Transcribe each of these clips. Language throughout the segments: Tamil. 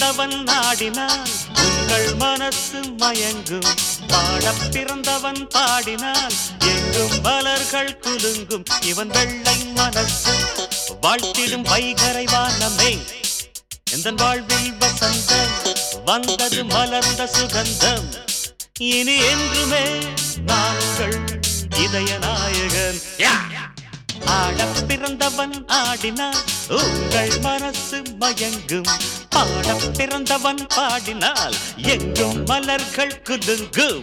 பிறந்தவன் நாடினால் உங்கள் மனசு மயங்கும் பாடப் பிறந்தவன் பாடினால் எங்கும் மலர்கள் குலுங்கும் இவன் வெள்ளை மனசு வாழ்த்திடும் வைகரை வானமே எந்த வாழ்வில் வசந்தம் வந்தது மலர்ந்த சுகந்தம் இனி என்றுமே நாங்கள் இதய நாயகன் ஆடப் பிறந்தவன் ஆடினார் உங்கள் மனசு மயங்கும் பாடப் பிறந்தவன் பாடினால் எங்கும் மலர்கள் குலுங்கும்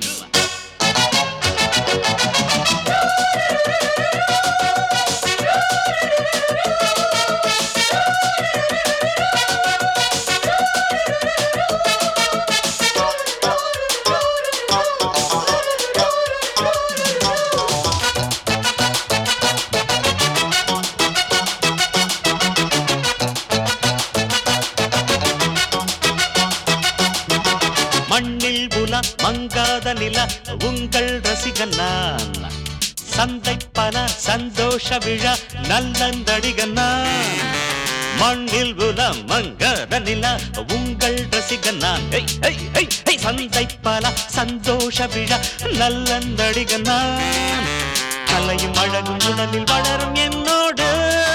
மண்ணில் உலா மங்காத நில உங்கள் ரசிகன் நான் சந்தை பல சந்தோஷ விழா நல்லந்தடிகன் நான் மண்ணில் உலா மங்காத நில உங்கள் ரசிகன் நான் ஹை, ஹை, ஹை, ஹை. சந்தை பல சந்தோஷ விழா நல்லந்தடிகன் நான் கலையும் அழகும் உடலில் வளரும் என்னோடு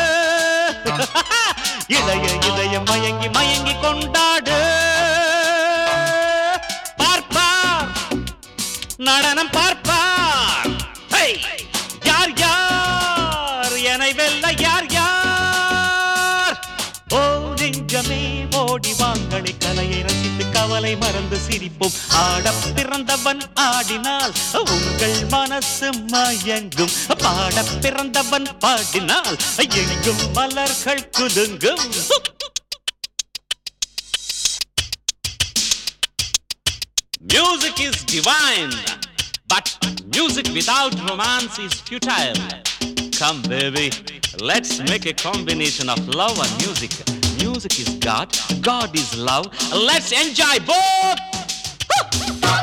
இளைய இதயம் மயங்கி மயங்கி கொண்டாடு பார்ப்பார் நடனம் பார்ப்பார் ஹை! யார் யார் என்னை வெல்ல யார் யார் ஓ நெஞ்சமே ஓடி வாங்களே கலையை ரசித்து கவலை மறந்து சிரிப்போம் ஆடப் பிறந்தவன் ஆடினால் உங்கள் மனசு மயங்கும் பாடப் பிறந்தவன் பாடினால் எங்கும் மலர்கள் குலுங்கும் Music is divine, but music without romance is futile. Come, baby, let's make a combination of love and music. Music is God, God is love. Let's enjoy both.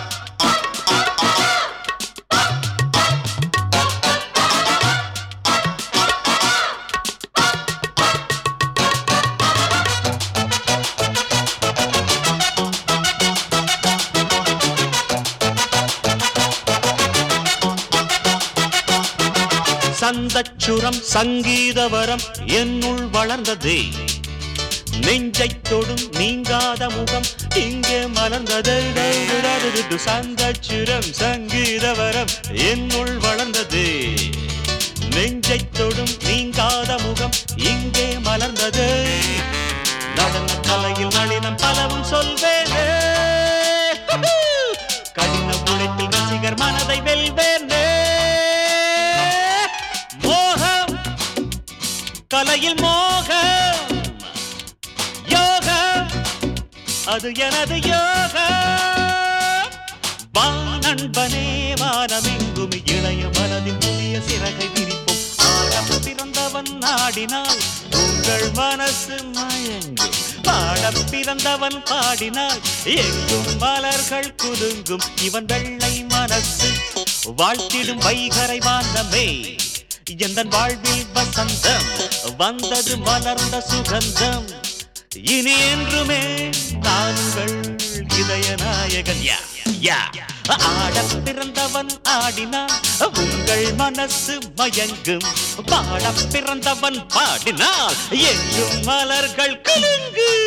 சந்தச்சுரம் சங்கீதவரம் என்னுள் வளர்ந்ததே நெஞ்சைத் தொடும் நீங்காத முகம் இங்கே மலர்ந்ததே சந்தச்சுரம் சங்கீதவரம் என்னுள் வளர்ந்ததே நெஞ்சைத் தொடும் நீங்காத முகம் இங்கே மலர்ந்ததே நடன கலையில் நளினம் பலவும் சொல்வேனே கடின உழைப்பில் ரசிகர் மனதை வெல்வேனே மோகம் கலையில் மோகம் யோகம் அது எனது யோகம் வா நண்பனே வானமெங்கும் இளைய மனதில் புதிய சிறகை விரிப்போம் ஆடம் பிறந்தவன் நாடினால் உங்கள் மனசு மயங்கும் பாடம் பிறந்தவன் பாடினால் எங்கும் மலர்கள் குலுங்கும் இவன் வெள்ளை மனசு வாழ்த்திடும் வைகரை வானமே எந்த வாழ்வில் வசந்தம் வந்தது மலர்ந்த சுகந்தம் இனி என்றுமே நாங்கள் இதய நாயகன் யா யா ஆடப் பிறந்தவன் ஆடினான் உங்கள் மனசு மயங்கும் பாடப் பிறந்தவன் பாடினால் எங்கும் மலர்கள் குலுங்கும்